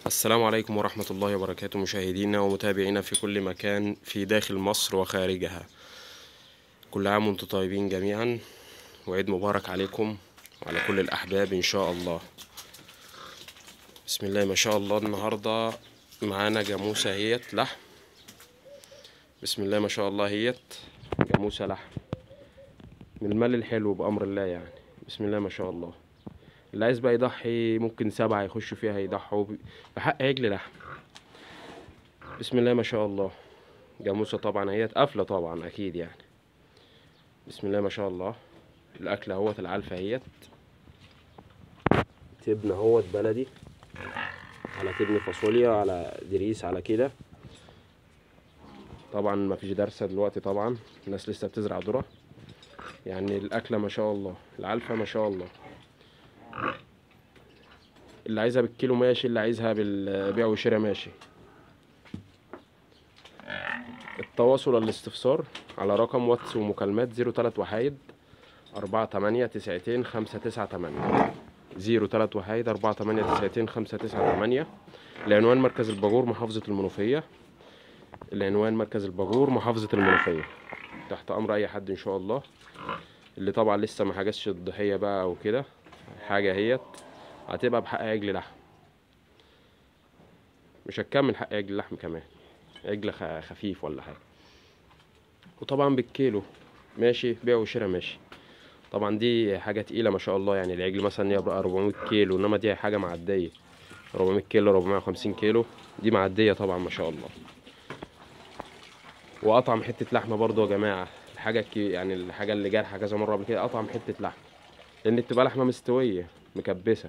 السلام عليكم ورحمة الله وبركاته مشاهدينا ومتابعينا في كل مكان في داخل مصر وخارجها كل عام وانتم طيبين جميعا وعيد مبارك عليكم وعلى كل الأحباب إن شاء الله بسم الله ما شاء الله النهاردة معانا جاموسة هيت لحم بسم الله ما شاء الله هيت جاموسة لحم من المال الحلو بأمر الله يعني بسم الله ما شاء الله اللي عايز بقى يضحي ممكن سبعة يخشوا فيها يضحوا ب- بحق عجل لحم بسم الله ما شاء الله جاموسة طبعا هي قافلة طبعا أكيد يعني بسم الله ما شاء الله الأكل اهوت العلفة اهيت تبن اهوت بلدي على تبن فاصوليا على دريس على كده طبعا مفيش درسة دلوقتي طبعا الناس لسه بتزرع ذرة يعني الأكلة ما شاء الله العلفة ما شاء الله اللي عايزها بالكيلو ماشي اللي عايزها بالبيع وشراء ماشي التواصل والاستفسار على رقم واتس ومكالمات زيرو تلات وحايد أربعة تمانية تسعتين خمسة تسعة تمانية زيرو تلات وحايد أربعة تمانية تسعتين خمسة تسعة تمانية العنوان مركز الباجور محافظة المنوفية العنوان مركز الباجور محافظة المنوفية تحت أمر أي حد إن شاء الله اللي طبعا لسه ما حجزش الضحية بقى أو كده حاجة هيت هتبقى بحق عجل لحم مش هتكمل حق عجل لحم كمان عجل خ- خفيف ولا حاجة وطبعا بالكيلو ماشي بيع وشراء ماشي طبعا دي حاجة تقيلة ما شاء الله يعني العجل مثلا يبقى 400 كيلو انما دي حاجة معدية 400 كيلو 450 كيلو دي معدية طبعا ما شاء الله واطعم حتة لحمة برضو يا جماعة الحاجة الكي يعني الحاجة اللي جارحة كذا مرة قبل كده اطعم حتة لحمة لان بتبقى لحمة مستوية مكبسة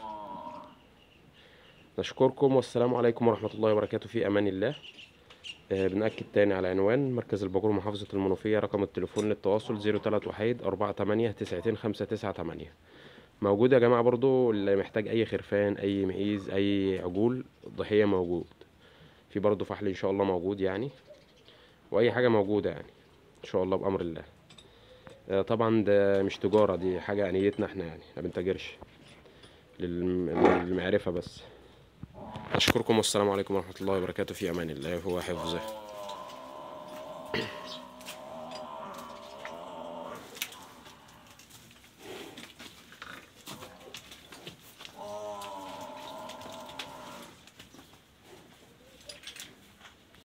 نشكركم والسلام عليكم ورحمة الله وبركاته في أمان الله آه، بنأكد تاني على عنوان مركز الباجور محافظة المنوفية رقم التليفون للتواصل زيرو تلات وحيد أربعة تمانية تسعتين خمسة تسعة تمانية موجود يا جماعة برضو اللي محتاج أي خرفان أي معيز أي عجول ضحية موجود في برضو فحل إن شاء الله موجود يعني وأي حاجة موجودة يعني إن شاء الله بأمر الله آه، طبعا ده مش تجارة دي حاجة نيتنا احنا يعني ما بنتاجرش للم- للمعرفة بس أشكركم والسلام عليكم ورحمة الله وبركاته في أمان الله وحفظه